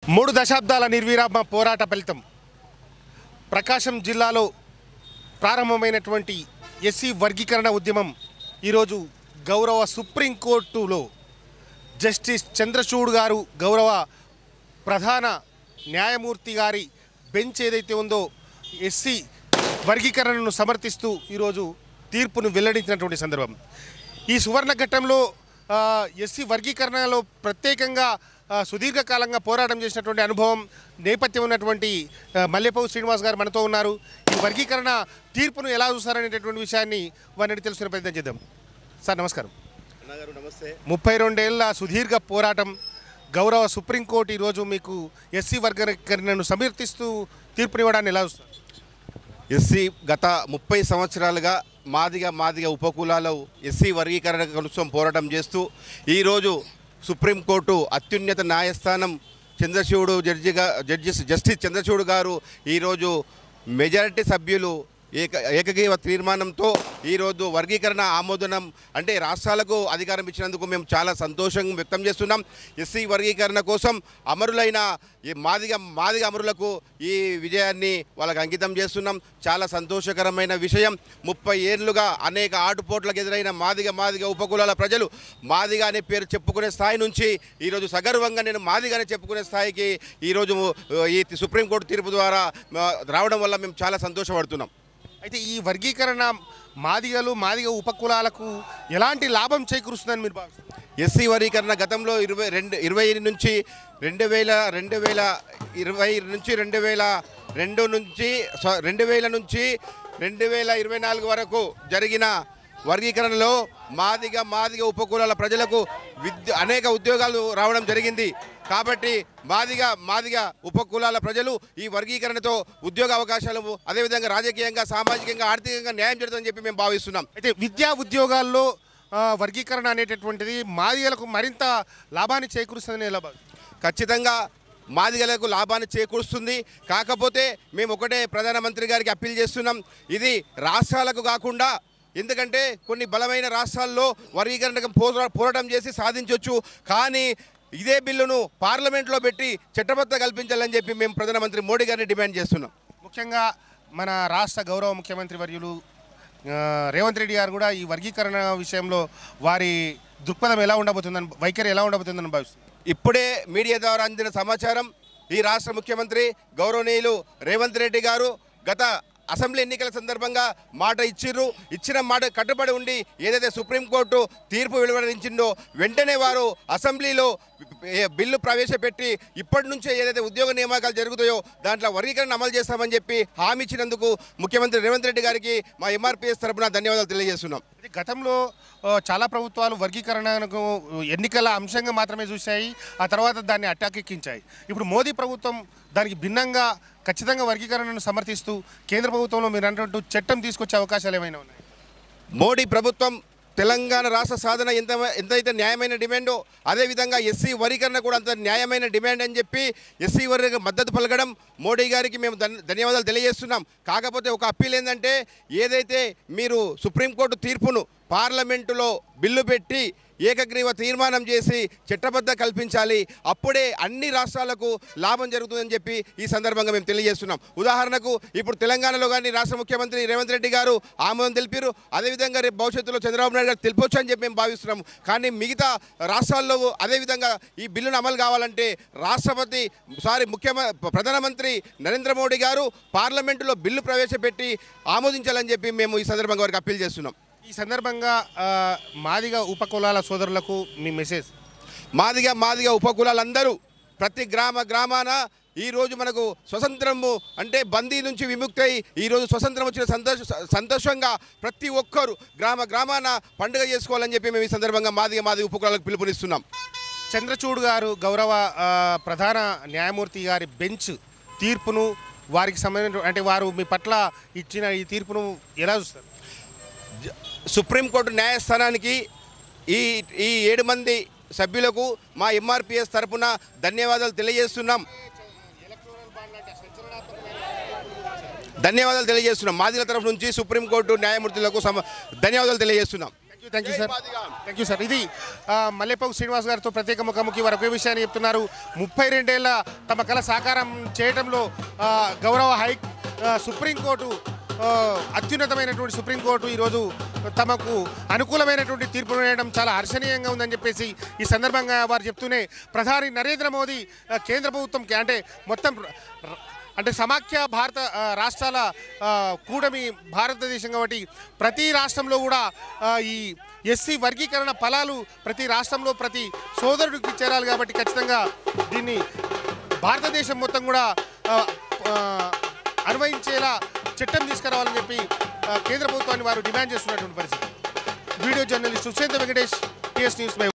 మూడు దశాబ్దాల నిర్విరామ పోరాట ఫలితం ప్రకాశం జిల్లాలో ప్రారంభమైనటువంటి ఎస్సీ వర్గీకరణ ఉద్యమం ఈరోజు గౌరవ సుప్రీంకోర్టులో జస్టిస్ చంద్రచూడ్ గారు గౌరవ ప్రధాన న్యాయమూర్తి గారి బెంచ్ ఏదైతే ఉందో ఎస్సీ వర్గీకరణను సమర్థిస్తూ ఈరోజు తీర్పును వెల్లడించినటువంటి సందర్భం ఈ సువర్ణ ఘట్టంలో ఆ, ఎస్సీ వర్గీకరణలో ప్రత్యేకంగా ఆ, సుదీర్ఘకాలంగా పోరాటం చేసినటువంటి అనుభవం నేపథ్యం ఉన్నటువంటి ఆ, మల్లెపల్లి శ్రీనివాస్ గారు మనతో ఉన్నారు ఈ వర్గీకరణ తీర్పును ఎలా చూస్తారనేటటువంటి విషయాన్ని వారిని తెలుసుకునే ప్రయత్నం చేద్దాం సార్ నమస్కారం అన్నగారు నమస్తే ముప్పై రెండేళ్ల సుదీర్ఘ పోరాటం గౌరవ సుప్రీంకోర్టు ఈరోజు మీకు ఎస్సీ వర్గీకరణను సమర్థిస్తూ తీర్పునివ్వడాన్ని ఎలా చూస్తారు ఎస్సీ గత ముప్పై సంవత్సరాలుగా మాదిగ మాదిగ ఉపకులాలు ఎస్సీ వర్గీకరణ కోసం పోరాటం చేస్తూ ఈరోజు సుప్రీంకోర్టు అత్యున్నత న్యాయస్థానం చంద్రచూడు జడ్జిగా జడ్జిస్ జస్టిస్ చంద్రచూడ్ గారు ఈరోజు మెజారిటీ సభ్యులు ఏక ఏకగ్రీవ తీర్మానంతో ఈరోజు వర్గీకరణ ఆమోదనం అంటే రాష్ట్రాలకు అధికారం ఇచ్చినందుకు మేము చాలా సంతోషం వ్యక్తం చేస్తున్నాం ఎస్సీ వర్గీకరణ కోసం అమరులైన ఈ మాదిగ మాదిగ అమరులకు ఈ విజయాన్ని వాళ్ళకి అంకితం చేస్తున్నాం చాలా సంతోషకరమైన విషయం ముప్పై ఏళ్ళుగా అనేక ఆటుపోట్లకు ఎదురైన మాదిగ మాదిగ ఉపకులాల ప్రజలు మాదిగ అనే పేరు చెప్పుకునే స్థాయి నుంచి ఈరోజు సగర్వంగా నేను మాదిగ అని చెప్పుకునే స్థాయికి ఈరోజు ఆ, ఈ సుప్రీంకోర్టు తీర్పు ద్వారా ఆ, రావడం వల్ల మేము చాలా సంతోషపడుతున్నాం అయితే ఈ వర్గీకరణ మాదిగలు మాదిగ ఉపకులాలకు ఎలాంటి లాభం చేకూరుస్తుందని మీరు భావిస్తారు ఎస్సీ వర్గీకరణ గతంలో ఇరవై రెండు ఇరవై నుంచి రెండు వేల రెండు వేల ఇరవై నుంచి రెండు వేల రెండు నుంచి స- రెండు వేల నుంచి రెండు వేల ఇరవై నాలుగు వరకు జరిగిన వర్గీకరణలో మాదిగ మాదిగ ఉపకులాల ప్రజలకు విద్య అనేక ఉద్యోగాలు రావడం జరిగింది కాబట్టి మాదిగ మాదిగ ఉపకులాల ప్రజలు ఈ వర్గీకరణతో ఉద్యోగ అవకాశాలు అదేవిధంగా రాజకీయంగా సామాజికంగా ఆర్థికంగా న్యాయం జరుగుతుందని చెప్పి మేము భావిస్తున్నాం అయితే విద్యా ఉద్యోగాల్లో ఆ, వర్గీకరణ అనేటటువంటిది మాదిగలకు మరింత లాభాన్ని చేకూరుస్తుందని ఎలా భావిస్తారు ఖచ్చితంగా మాదిగలకు లాభాన్ని చేకూరుస్తుంది కాకపోతే మేము ఒకటే ప్రధానమంత్రి గారికి అప్పీల్ చేస్తున్నాం ఇది రాష్ట్రాలకు కాకుండా ఎందుకంటే కొన్ని బలమైన రాష్ట్రాల్లో వర్గీకరణకు పోరా- పోరాటం చేసి సాధించవచ్చు కానీ ఇదే బిల్లును పార్లమెంట్లో పెట్టి చట్టబద్ధ కల్పించాలని చెప్పి మేము ప్రధానమంత్రి మోడీ గారిని డిమాండ్ చేస్తున్నాం ముఖ్యంగా మన రాష్ట్ర గౌరవ ముఖ్యమంత్రి వర్యులు ఆ, రేవంత్ రెడ్డి గారు కూడా ఈ వర్గీకరణ విషయంలో వారి దృక్పథం ఎలా ఉండబోతుందని వైఖరి ఎలా ఉండబోతుందని భావిస్తారు ఇప్పుడే మీడియా ద్వారా అందిన సమాచారం ఈ రాష్ట్ర ముఖ్యమంత్రి గౌరవనీయులు రేవంత్ రెడ్డి గారు గత అసెంబ్లీ ఎన్నికల సందర్భంగా మాట ఇచ్చిర్రు ఇచ్చిన మాట కట్టుబడి ఉండి ఏదైతే సుప్రీంకోర్టు తీర్పు వెలువరించిందో వెంటనే వారు అసెంబ్లీలో ఏ బిల్లు ప్రవేశపెట్టి ఇప్పటి నుంచే ఏదైతే ఉద్యోగ నియామకాలు జరుగుతాయో దాంట్లో వర్గీకరణ అమలు చేస్తామని చెప్పి హామీ ఇచ్చినందుకు ముఖ్యమంత్రి రేవంత్ రెడ్డి గారికి మా ఎంఆర్పీఎస్ తరపున ధన్యవాదాలు తెలియజేస్తున్నాం అయితే గతంలో ఆ, చాలా ప్రభుత్వాలు వర్గీకరణకు ఎన్నికల అంశంగా మాత్రమే చూశాయి ఆ తర్వాత దాన్ని అటాకెక్కించాయి ఇప్పుడు మోదీ ప్రభుత్వం దానికి భిన్నంగా ఖచ్చితంగా వర్గీకరణను సమర్థిస్తూ కేంద్ర ప్రభుత్వంలో మీరు అన్నట్టు చట్టం తీసుకొచ్చే అవకాశాలు ఏమైనా ఉన్నాయి మోడీ ప్రభుత్వం తెలంగాణ రాష్ట్ర సాధన ఎంత ఎంతైతే న్యాయమైన డిమాండో అదేవిధంగా ఎస్సీ వర్గీకరణ కూడా అంత న్యాయమైన డిమాండ్ అని చెప్పి ఎస్సీ వర్గ మద్దతు పలకడం మోడీ గారికి మేము ధన్- ధన్యవాదాలు తెలియజేస్తున్నాం కాకపోతే ఒక అప్పీల్ ఏంటంటే ఏదైతే మీరు సుప్రీంకోర్టు తీర్పును పార్లమెంటులో బిల్లు పెట్టి ఏకగ్రీవ తీర్మానం చేసి చట్టబద్ధ కల్పించాలి అప్పుడే అన్ని రాష్ట్రాలకు లాభం జరుగుతుందని చెప్పి ఈ సందర్భంగా మేము తెలియజేస్తున్నాం ఉదాహరణకు ఇప్పుడు తెలంగాణలో కానీ రాష్ట్ర ముఖ్యమంత్రి రేవంత్ రెడ్డి గారు ఆమోదం తెలిపారు అదేవిధంగా రేపు భవిష్యత్తులో చంద్రబాబు నాయుడు గారు తెలిపొచ్చు అని చెప్పి మేము భావిస్తున్నాం కానీ మిగతా రాష్ట్రాల్లో అదేవిధంగా ఈ బిల్లును అమలు కావాలంటే రాష్ట్రపతి సారీ ముఖ్యమంత్రి ప్రధానమంత్రి నరేంద్ర మోడీ గారు పార్లమెంటులో బిల్లు ప్రవేశపెట్టి ఆమోదించాలని చెప్పి మేము ఈ సందర్భంగా వారికి అప్పీల్ చేస్తున్నాం ఈ సందర్భంగా ఆ, మాదిగ ఉపకులాల సోదరులకు మీ మెసేజ్ మాదిగ మాదిగ ఉపకులాలందరూ ప్రతి గ్రామ గ్రామాన ఈరోజు మనకు స్వతంత్రము అంటే బందీ నుంచి విముక్తయి ఈరోజు స్వతంత్రం వచ్చిన సంతోష సంతోషంగా ప్రతి ఒక్కరు గ్రామ గ్రామాన పండుగ చేసుకోవాలని చెప్పి మేము ఈ సందర్భంగా మాదిగ మాదిగ ఉపకులాలకు పిలుపునిస్తున్నాం చంద్రచూడ్ గారు గౌరవ ఆ, ప్రధాన న్యాయమూర్తి గారి బెంచ్ తీర్పును వారికి సంబంధించిన అంటే వారు మీ పట్ల ఇచ్చిన ఈ తీర్పును ఎలా చూస్తారు సుప్రీంకోర్టు న్యాయస్థానానికి ఈ ఈ ఏడు మంది సభ్యులకు మా ఎంఆర్పిఎస్ తరపున ధన్యవాదాలు తెలియజేస్తున్నాం ధన్యవాదాలు తెలియజేస్తున్నాం మాదిల తరఫు నుంచి సుప్రీంకోర్టు న్యాయమూర్తులకు సమ ధన్యవాదాలు తెలియజేస్తున్నాం thank you thank you sir thank you sir ఇది ఆ, మల్లెపల్లి శ్రీనివాస్ గారితో ప్రత్యేక ముఖాముఖి వారు ఒకే విషయాన్ని చెప్తున్నారు ముప్పై రెండేళ్ల తమ కళ సాకారం చేయడంలో ఆ, గౌరవ హై ఆ, సుప్రీంకోర్టు ఆ, అత్యున్నతమైనటువంటి సుప్రీంకోర్టు ఈరోజు తమకు అనుకూలమైనటువంటి తీర్పు వేయడం చాలా హర్షణీయంగా ఉందని చెప్పేసి ఈ సందర్భంగా వారు చెప్తూనే ప్రధాని నరేంద్ర మోదీ ఆ, కేంద్ర ప్రభుత్వం కే- అంటే మొత్తం ర- ర- అంటే సమాఖ్య భారత ఆ, రాష్ట్రాల ఆ, కూడమి భారతదేశం కాబట్టి ప్రతి రాష్ట్రంలో కూడా ఆ, ఈ ఎస్సీ వర్గీకరణ ఫలాలు ప్రతి రాష్ట్రంలో ప్రతి సోదరుడికి చేరాలి కాబట్టి ఖచ్చితంగా దీన్ని భారతదేశం మొత్తం కూడా ఆ, ఆ, అన్వయించేలా చట్టం తీసుకురావాలని చెప్పి ఆ, కేంద్ర ప్రభుత్వాన్ని వారు డిమాండ్ చేస్తున్నటువంటి పరిస్థితి video journalist Sushant Venkatesh TS news my